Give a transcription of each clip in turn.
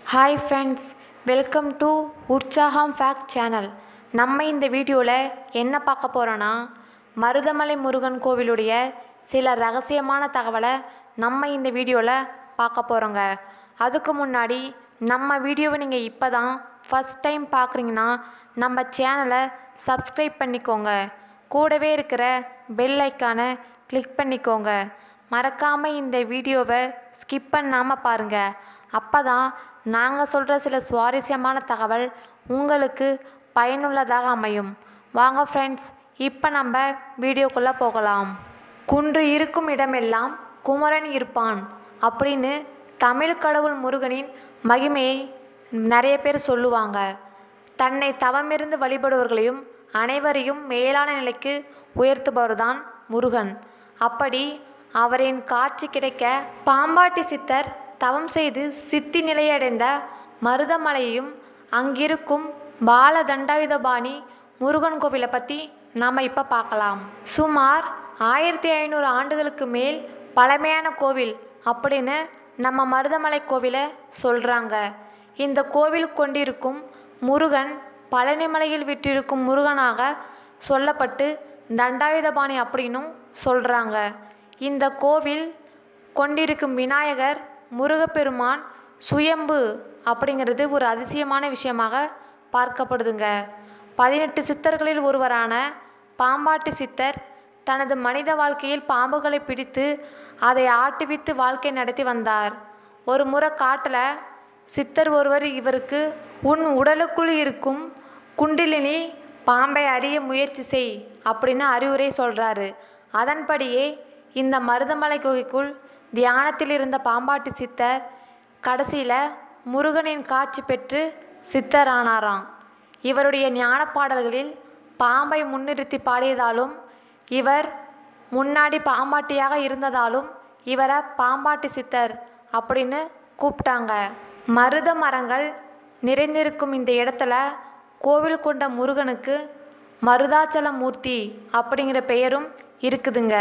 hi friends welcome to Urchagam fact channel நம்ம இந்த வீடியோவில் என்ன பார்க்க போகிறோன்னா மருதமலை முருகன் கோவிலுடைய சில ரகசியமான தகவலை நம்ம இந்த வீடியோவில் பார்க்க போகிறோங்க அதுக்கு முன்னாடி நம்ம வீடியோவை நீங்கள் இப்போ தான் ஃபஸ்ட் டைம் பார்க்குறீங்கன்னா நம்ம சேனலை சப்ஸ்கிரைப் பண்ணிக்கோங்க கூடவே இருக்கிற பெல் ஐக்கானை கிளிக் பண்ணிக்கோங்க மறக்காமல் இந்த வீடியோவை ஸ்கிப் பண்ணாமல் பாருங்கள் அப்போ தான் நாங்கள் சொல்கிற சில சுவாரஸ்யமான தகவல் உங்களுக்கு பயனுள்ளதாக அமையும் வாங்க ஃப்ரெண்ட்ஸ் இப்போ நம்ம வீடியோக்குள்ளே போகலாம் குன்று இருக்கும் இடமெல்லாம் குமரன் இருப்பான் அப்படின்னு தமிழ் கடவுள் முருகனின் மகிமையை நிறைய பேர் சொல்லுவாங்க தன்னை தவமிருந்து வழிபடுவர்களையும் அனைவரையும் மேலான நிலைக்கு உயர்த்துபவர்தான் முருகன் அப்படி அவரின் காட்சி கிடைக்க பாம்பாட்டி சித்தர் தவம் செய்து சித்தி நிலையடைந்த மருதமலையையும் அங்கிருக்கும் பால தண்டாயுதபாணி முருகன் கோவிலை பற்றி நாம் இப்போ பார்க்கலாம் சுமார் ஆயிரத்தி ஐநூறு ஆண்டுகளுக்கு மேல் பழமையான கோவில் அப்படின்னு நம்ம மருதமலை கோவிலை சொல்கிறாங்க இந்த கோவில் கொண்டிருக்கும் முருகன் பழனிமலையில் விட்டிருக்கும் முருகனாக சொல்லப்பட்டு தண்டாயுதபாணி அப்படின்னும் சொல்கிறாங்க இந்த கோவில் கொண்டிருக்கும் விநாயகர் முருகப்பெருமான் சுயம்பு அப்படிங்கிறது ஒரு அதிசயமான விஷயமாக பார்க்கப்படுதுங்க பதினெட்டு சித்தர்களில் ஒருவரான பாம்பாட்டி சித்தர் தனது மனித வாழ்க்கையில் பாம்புகளை பிடித்து அதை ஆட்டுவித்து வாழ்க்கை நடத்தி வந்தார் ஒரு முறை காட்டில் சித்தர் ஒருவர் இவருக்கு உன் உடலுக்குள் இருக்கும் குண்டிலினி பாம்பை அறிய முயற்சி செய் அப்படின்னு அறிவுரை சொல்கிறாரு அதன்படியே இந்த மருதமலை குகைக்குள் தியானத்தில் இருந்த பாம்பாட்டி சித்தர் கடைசியில் முருகனின் காட்சி பெற்று சித்தரானாராம் இவருடைய ஞான பாடல்களில் பாம்பை முன்னிறுத்தி பாடியதாலும் இவர் முன்னாடி பாம்பாட்டியாக இருந்ததாலும் இவரை பாம்பாட்டி சித்தர் அப்படின்னு கூப்பிட்டாங்க மருத மரங்கள் நிறைந்திருக்கும் இந்த இடத்துல கோவில் கொண்ட முருகனுக்கு மருதாச்சல மூர்த்தி அப்படிங்கிற பெயரும் இருக்குதுங்க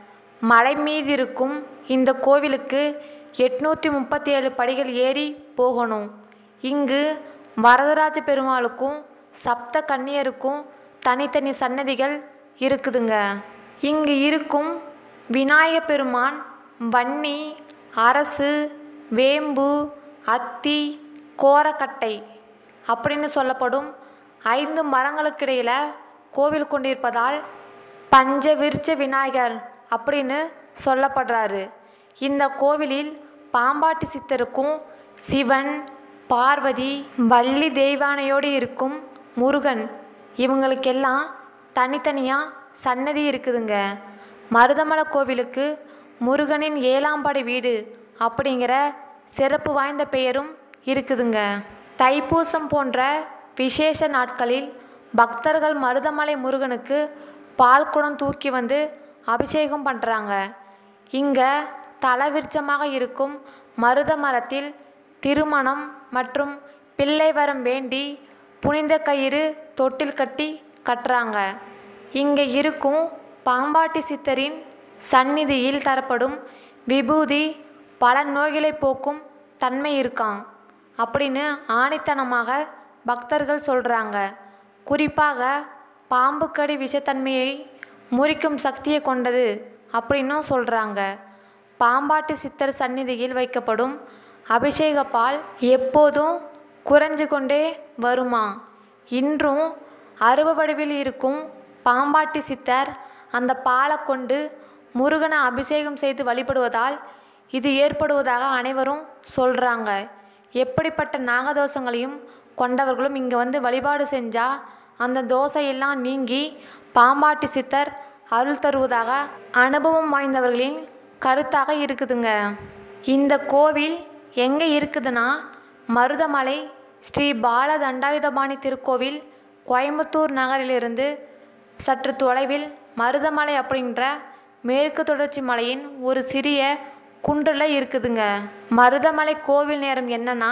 மலை மீது இருக்கும் இந்த கோவிலுக்கு எட்நூற்றி முப்பத்தி ஏழு படிகள் ஏறி போகணும் இங்கு வரதராஜ பெருமாளுக்கும் சப்த கன்னியருக்கும் தனித்தனி சன்னதிகள் இருக்குதுங்க இங்கு இருக்கும் விநாயக பெருமான் வன்னி அரசு வேம்பு அத்தி கோரக்கட்டை அப்படின்னு சொல்லப்படும் ஐந்து மரங்களுக்கிடையில் கோவில் கொண்டிருப்பதால் பஞ்சவிருச்ச விநாயகர் அப்படின்னு சொல்லப்படுறாரு இந்த கோவிலில் பாம்பாட்டி சித்தருக்கும் சிவன் பார்வதி வள்ளி தெய்வானையோடு இருக்கும் முருகன் இவங்களுக்கெல்லாம் தனித்தனியாக சன்னதி இருக்குதுங்க மருதமலை கோவிலுக்கு முருகனின் ஏழாம்படை வீடு அப்படிங்கிற சிறப்பு வாய்ந்த பெயரும் இருக்குதுங்க தைப்பூசம் போன்ற விசேஷ நாட்களில் பக்தர்கள் மருதமலை முருகனுக்கு பால் குடம் தூக்கி வந்து அபிஷேகம் பண்ணுறாங்க இங்கே தலவிருச்சமாக இருக்கும் மருத மரத்தில் திருமணம் மற்றும் பிள்ளை வரம் வேண்டி புனித கயிறு தொட்டில் கட்டி கட்டுறாங்க இங்கே இருக்கும் பாம்பாட்டி சித்தரின் சந்நிதியில் தரப்படும் விபூதி பல நோய்களை போக்கும் தன்மை இருக்கான் அப்படின்னு ஆணித்தனமாக பக்தர்கள் சொல்கிறாங்க குறிப்பாக பாம்புக்கடி விஷத்தன்மையை முறிக்கும் சக்தியை கொண்டது அப்படின்னும் சொல்கிறாங்க பாம்பாட்டு சித்தர் சந்நிதியில் வைக்கப்படும் அபிஷேக பால் எப்போதும் குறைஞ்சு கொண்டே வருமா இன்றும் அருவ வடிவில் இருக்கும் பாம்பாட்டி சித்தர் அந்த பாலை கொண்டு முருகனை அபிஷேகம் செய்து வழிபடுவதால் இது ஏற்படுவதாக அனைவரும் சொல்கிறாங்க எப்படிப்பட்ட நாகதோஷங்களையும் கொண்டவர்களும் இங்கே வந்து வழிபாடு செஞ்சால் அந்த தோசையெல்லாம் நீங்கி பாம்பாட்டி சித்தர் அருள் தருவதாக அனுபவம் வாய்ந்தவர்களின் கருத்தாக இருக்குதுங்க இந்த கோவில் எங்கே இருக்குதுன்னா மருதமலை ஸ்ரீ பால தண்டாயுதபாணி திருக்கோவில் கோயம்புத்தூர் நகரிலிருந்து சற்று தொலைவில் மருதமலை அப்படின்ற மேற்கு தொடர்ச்சி மலையின் ஒரு சிறிய குன்றில் இருக்குதுங்க மருதமலை கோவில் நேரம் என்னன்னா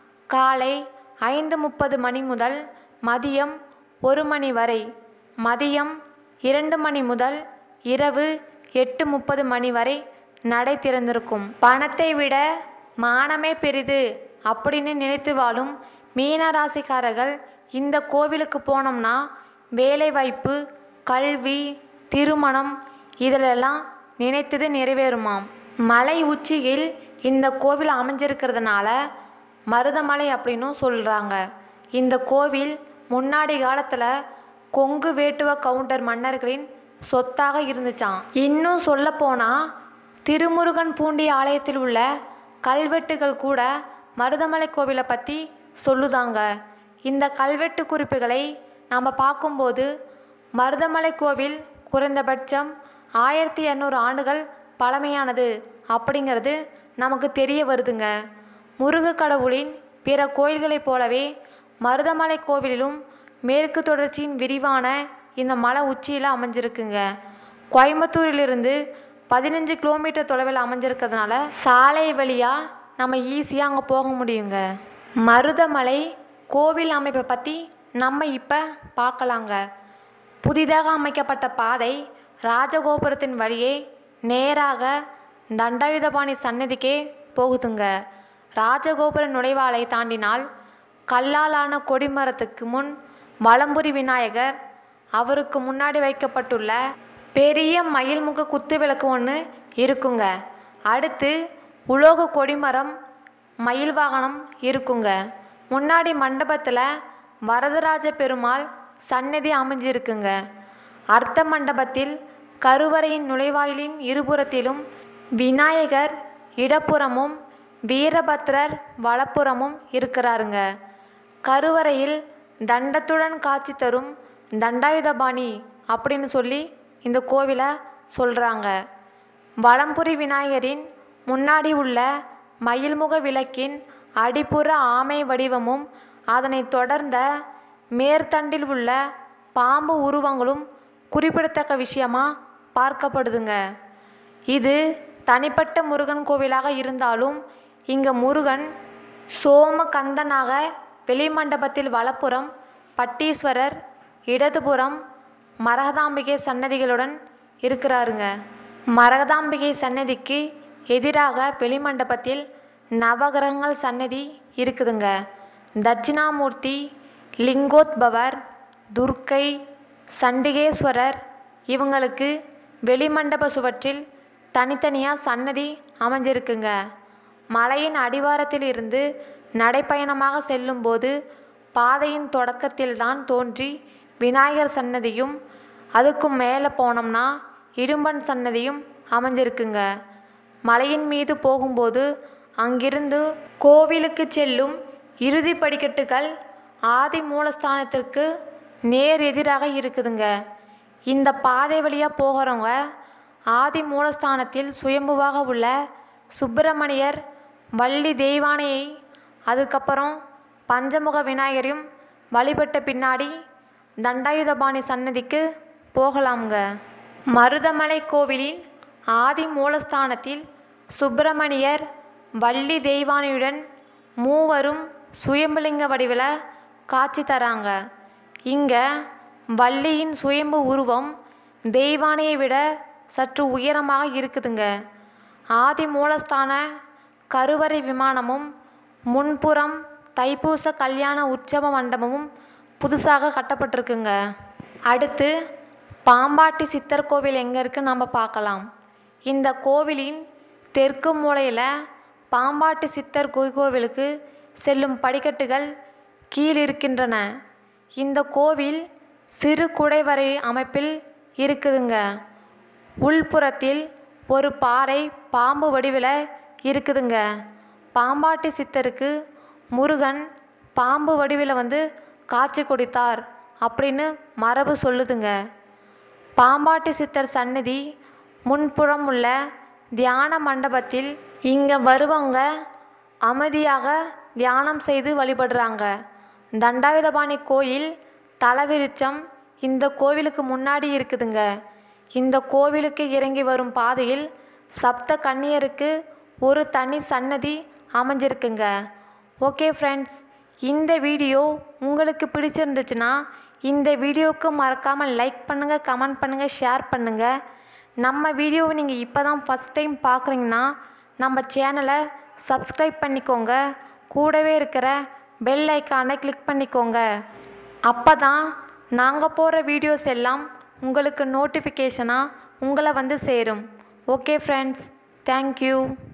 காலை ஐந்து முப்பது மணி முதல் மதியம் ஒரு மணி வரை மதியம் இரண்டு மணி முதல் இரவு எட்டு முப்பது மணி வரை நடை திறந்திருக்கும் பணத்தை விட மானமே பெரிது அப்படின்னு நினைத்து வாழும் மீன ராசிக்காரர்கள் இந்த கோவிலுக்கு போனோம்னா வேலைவாய்ப்பு கல்வி திருமணம் இதிலெல்லாம் நினைத்தது நிறைவேறுமாம் மலை உச்சியில் இந்த கோவில் அமைஞ்சிருக்கிறதுனால மருதமலை அப்படின்னும் சொல்கிறாங்க இந்த கோவில் முன்னாடி காலத்தில் கொங்கு வேட்டுவ கவுண்டர் மன்னர்களின் சொத்தாக இருந்துச்சாம் இன்னும் சொல்லப்போனால் திருமுருகன் பூண்டி ஆலயத்தில் உள்ள கல்வெட்டுகள் கூட மருதமலை கோவிலை பற்றி சொல்லுதாங்க இந்த கல்வெட்டு குறிப்புகளை நாம் பார்க்கும்போது மருதமலை கோவில் குறைந்தபட்சம் ஆயிரத்தி இரநூறு ஆண்டுகள் பழமையானது அப்படிங்கிறது நமக்கு தெரிய வருதுங்க முருக கடவுளின் பிற கோயில்களைப் போலவே மருதமலை கோவிலிலும் மேற்கு தொடர்ச்சியின் விரிவான இந்த மலை உச்சியில் அமைஞ்சிருக்குங்க கோயம்புத்தூரிலிருந்து பதினஞ்சு கிலோமீட்டர் தொலைவில் அமைஞ்சிருக்கிறதுனால சாலை வழியாக நம்ம ஈஸியாக அங்கே போக முடியுங்க மருதமலை கோவில் அமைப்பை பற்றி நம்ம இப்போ பார்க்கலாங்க புதிதாக அமைக்கப்பட்ட பாதை ராஜகோபுரத்தின் வழியே நேராக தண்டாயுதபாணி சன்னதிக்கே போகுதுங்க ராஜகோபுர நுழைவாலை தாண்டினால் கல்லாலான கொடிமரத்துக்கு முன் வலம்புரி விநாயகர் அவருக்கு முன்னாடி வைக்கப்பட்டுள்ள பெரிய மயில்முக குத்து விளக்கு ஒன்று இருக்குங்க அடுத்து உலோக கொடிமரம் மயில் வாகனம் இருக்குங்க முன்னாடி மண்டபத்தில் வரதராஜ பெருமாள் சன்னதி அமைஞ்சிருக்குங்க அர்த்த மண்டபத்தில் கருவறையின் நுழைவாயிலின் இருபுறத்திலும் விநாயகர் இடப்புறமும் வீரபத்ரர் வலப்புறமும் இருக்கிறாருங்க கருவறையில் தண்டத்துடன் காட்சி தரும் தண்டாயுதபாணி அப்படின்னு சொல்லி இந்த கோவிலை சொல்கிறாங்க வலம்புரி விநாயகரின் முன்னாடி உள்ள மயில்முக விளக்கின் அடிப்புற ஆமை வடிவமும் அதனைத் தொடர்ந்த மேற்தண்டில் உள்ள பாம்பு உருவங்களும் குறிப்பிடத்தக்க விஷயமா பார்க்கப்படுதுங்க இது தனிப்பட்ட முருகன் கோவிலாக இருந்தாலும் இங்கே முருகன் சோமகந்தனாக வெளிமண்டபத்தில் வலப்புறம் பட்டீஸ்வரர் இடதுபுறம் மரகதாம்பிகை சன்னதிகளுடன் இருக்கிறாருங்க மரகதாம்பிகை சன்னதிக்கு எதிராக வெளிமண்டபத்தில் நவகிரகங்கள் சன்னதி இருக்குதுங்க தட்சிணாமூர்த்தி லிங்கோத்பவர் துர்க்கை சண்டிகேஸ்வரர் இவங்களுக்கு வெளிமண்டப சுவற்றில் தனித்தனியாக சன்னதி அமைஞ்சிருக்குங்க மலையின் அடிவாரத்தில் இருந்து நடைப்பயணமாக செல்லும்போது பாதையின் தொடக்கத்தில்தான் தோன்றி விநாயகர் சன்னதியும் அதுக்கும் மேலே போனோம்னா இடும்பன் சன்னதியும் அமைஞ்சிருக்குங்க மலையின் மீது போகும்போது அங்கிருந்து கோவிலுக்கு செல்லும் இறுதி படிக்கட்டுகள் ஆதி மூலஸ்தானத்திற்கு நேர் எதிராக இருக்குதுங்க இந்த பாதை வழியாக போகிறவங்க ஆதி மூலஸ்தானத்தில் சுயம்புவாக உள்ள சுப்பிரமணியர் வள்ளி தெய்வானையை அதுக்கப்புறம் பஞ்சமுக விநாயகரையும் வழிபட்ட பின்னாடி தண்டாயுதபாணி சன்னதிக்கு போகலாம்ங்க மருதமலை கோவிலின் ஆதி மூலஸ்தானத்தில் சுப்பிரமணியர் வள்ளி தெய்வானையுடன் மூவரும் சுயம்புலிங்க வடிவில் காட்சி தராங்க இங்கே வள்ளியின் சுயம்பு உருவம் தெய்வானையை விட சற்று உயரமாக இருக்குதுங்க ஆதி மூலஸ்தான கருவறை விமானமும் முன்புறம் தைப்பூச கல்யாண உற்சவ மண்டபமும் புதுசாக கட்டப்பட்டிருக்குங்க அடுத்து பாம்பாட்டி சித்தர் கோவில் எங்கே இருக்குன்னு நம்ம பார்க்கலாம் இந்த கோவிலின் தெற்கு மூலையில் பாம்பாட்டி சித்தர் கோ- கோவிலுக்கு செல்லும் படிக்கட்டுகள் கீழ் இருக்கின்றன இந்த கோவில் சிறு குடைவரை அமைப்பில் இருக்குதுங்க உள்புறத்தில் ஒரு பாறை பாம்பு வடிவில் இருக்குதுங்க பாம்பாட்டி சித்தருக்கு முருகன் பாம்பு வடிவில் வந்து காட்சி கொடுத்தார் அப்படின்னு மரபு சொல்லுதுங்க பாம்பாட்டி சித்தர் சன்னதி முன்புறம் உள்ள தியான மண்டபத்தில் இங்கே வருவங்க அமைதியாக தியானம் செய்து வழிபடுறாங்க தண்டாயுதபாணி கோயில் தலவிருச்சம் இந்த கோவிலுக்கு முன்னாடி இருக்குதுங்க இந்த கோவிலுக்கு இறங்கி வரும் பாதையில் சப்த கன்னியருக்கு ஒரு தனி சன்னதி அமைஞ்சிருக்குங்க ஓகே ஃப்ரெண்ட்ஸ் இந்த வீடியோ உங்களுக்கு பிடிச்சிருந்துச்சுன்னா இந்த வீடியோவுக்கு மறக்காமல் லைக் பண்ணுங்கள் கமெண்ட் பண்ணுங்கள் ஷேர் பண்ணுங்கள் நம்ம வீடியோவை நீங்கள் இப்போ தான் ஃபஸ்ட் டைம் பார்க்குறீங்கன்னா நம்ம சேனலை சப்ஸ்கிரைப் பண்ணிக்கோங்க கூடவே இருக்கிற பெல் ஐக்கானை கிளிக் பண்ணிக்கோங்க அப்போ தான் நாங்கள் போகிற வீடியோஸ் எல்லாம் உங்களுக்கு நோட்டிஃபிகேஷனாக உங்களை வந்து சேரும் ஓகே ஃப்ரெண்ட்ஸ் தேங்க்யூ